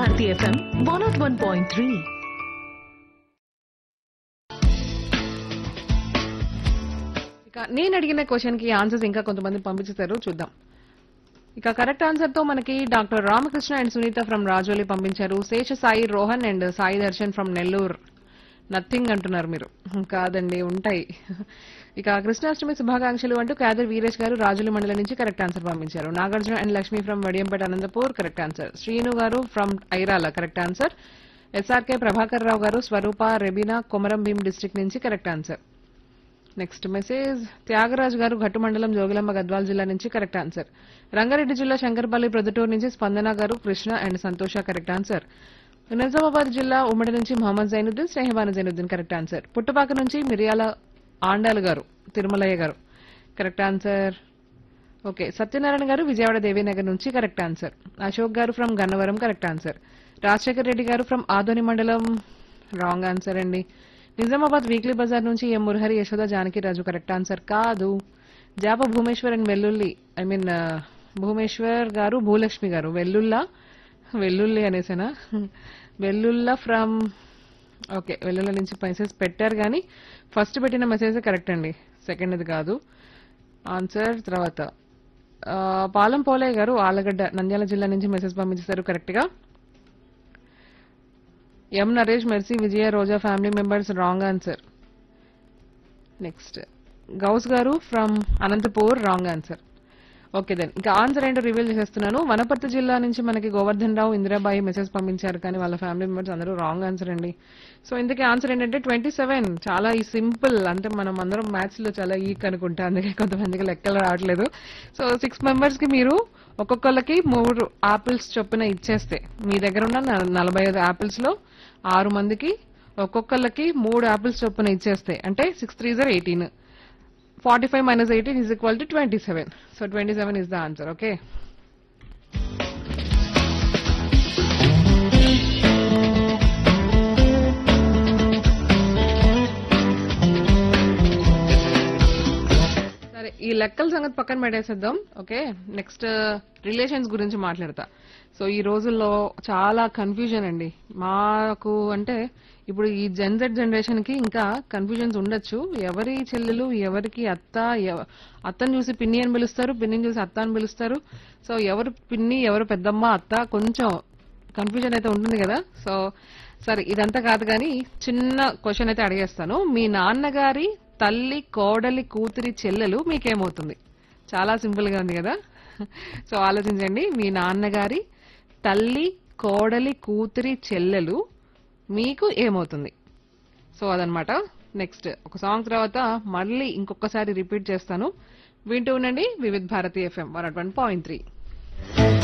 Bharati FM one nought one point three ఇక నేను అడిగిన క్వశ్చన్ కి ఆన్సర్స్ ఇంకా కొంతమంది పంపించారు చూద్దాం ఇక కరెక్ట్ ఆన్సర్ తో మనకి doctor Ramakrishna and Sunitha from Rajoli పంపించారు Sesha Sai Rohan and Sai Darshan from Nellore nothing అంటున్నారు మీరు కాదండి ఉంటాయి ఇక కృష్ణాష్టమి శుభాకాంక్షలు అంటూ కాదర్ వీరేష్ గారు రాజుల మండలం నుంచి కరెక్ట్ ఆన్సర్ పంపించారు Nagarjuna and Lakshmi from Vadiyampeta Anantapur correct answer Srinu garu from Irala correct answer SRK Prabhakar Rao garu Swarupa Rebina Komaram Bheem district నుంచి correct answer next message Tyagaraj garu Ghattu మండలం జోగులాంబ గద్వాల్ జిల్లా నుంచి కరెక్ట్ ఆన్సర్ రంగారెడ్డి జిల్లా శంకర్పల్లి ప్రొద్దుటూరు నుంచి Spandana garu Krishna and Santosha correct answer Nizamabad జిల్లా ఉమ్మడి నుంచి మహమ్మద్ జైనుద్దీన్ స్నేహబాను జైనుద్దీన్ కరెక్ట్ ఆన్సర్ పుట్టుపాక నుంచి మిరియాల ఆండాలు గారు తిరుమలయ్య గారు కరెక్ట్ ఆన్సర్ ఓకే సత్యనారాయణ గారు విజయవాడ దేవీనగర్ నుంచి correct answer Ashok garu from Gannavaram correct answer Rajasekhar Reddy garu from Adoni మండలం రాంగ్ ఆన్సర్ అండి నిజామాబాద్ వీక్లీ బజార్ నుంచి M Murahari Yashoda Janakiraju correct answer కాదు జాప భూమేశ్వర్ అండ్ వెల్లుల్లి ఐ మీన్ భూమేశ్వర్ గారు భూలక్ష్మి గారు వెల్లుల్లా వెల్లుల్లి అనేసేనా వెల్లుల్లా ఫ్రమ్ ఓకే వెల్లుల్లి నుంచి మెసేజ్ పెట్టారు కానీ ఫస్ట్ పెట్టిన మెసేజ్ కరెక్ట్ అండి సెకండ్ అది కాదు ఆన్సర్ తర్వాత ఆ, పాలం పోలయ్య గారు ఆలగడ్డ నంద్యాల జిల్లా నుంచి మెసేజ్ పంపించేశారు కరెక్ట్ గా M Naresh Mercy Vijaya Roja family members wrong answer next Gous garu from Anantapur wrong answer okay then ఇంకా ఆన్సర్ ఏంటో రివీల్ చేసేస్తున్నాను వనపర్తి జిల్లా నుంచి మనకి గోవర్ధన్ రావు ఇందిరాబాయి మెసేజ్ పంపించారు కానీ వాళ్ళ ఫ్యామిలీ మెంబర్స్ అందరూ రాంగ్ ఆన్సర్ అండి సో ఇందుకే ఆన్సర్ ఏంటంటే ట్వంటీ సెవెన్ చాలా ఈ సింపుల్ అంటే మనం అందరం మ్యాథ్స్ లో చాలా ఈక్ అనుకుంటా అందుకే కొంతమందికి లెక్కలు రావట్లేదు సో సిక్స్ మెంబర్స్ కి మీరు ఒక్కొక్కళ్ళకి మూడు ఆపిల్స్ చొప్పున ఇచ్చేస్తే మీ దగ్గర ఉన్న న- నలభై ఐదు ఆపిల్స్ లో ఆరు మందికి ఒక్కొక్కళ్ళకి మూడు ఆపిల్స్ చొప్పున ఇచ్చేస్తే అంటే six three are eighteen forty five minus eighteen is equal to twenty seven so twenty seven is the answer okay సరే ఈ లెక్కల సంగతి పక్కన పెట్టేసేద్దాం ఓకే నెక్స్ట్ రిలేషన్స్ గురించి మాట్లాడతా సో ఈ రోజుల్లో చాలా కన్ఫ్యూజన్ అండి మాకు అంటే ఇప్పుడు ఈ జెన్జెడ్ జనరేషన్ కి ఇంకా కన్ఫ్యూజన్స్ ఉండొచ్చు ఎవరి చెల్లెలు ఎవరికి అత్త ఎవ- అత్తని చూసి పిన్ని అని పిలుస్తారు పిన్నిని చూసి అత్త అని పిలుస్తారు సో ఎవరు పిన్ని ఎవరు పెద్దమ్మ అత్త కొంచెం కన్ఫ్యూజన్ అయితే ఉంటుంది కదా సో సరే ఇదంతా కాదు కానీ చిన్న క్వశ్చన్ అయితే అడిగేస్తాను మీ నాన్నగారి తల్లి కోడలి కూతురి చెల్లెలు మీకేమవుతుంది చాలా సింపుల్ గా ఉంది కదా సో ఆలోచించండి మీ నాన్నగారి తల్లి కోడలి కూతురి చెల్లెలు మీకు ఏమవుతుంది సో అదనమాట నెక్స్ట్ ఒక సాంగ్ తర్వాత మళ్ళీ ఇంకొకసారి రిపీట్ చేస్తాను వింటూ ఉండండి Vividh Bharati FM one point three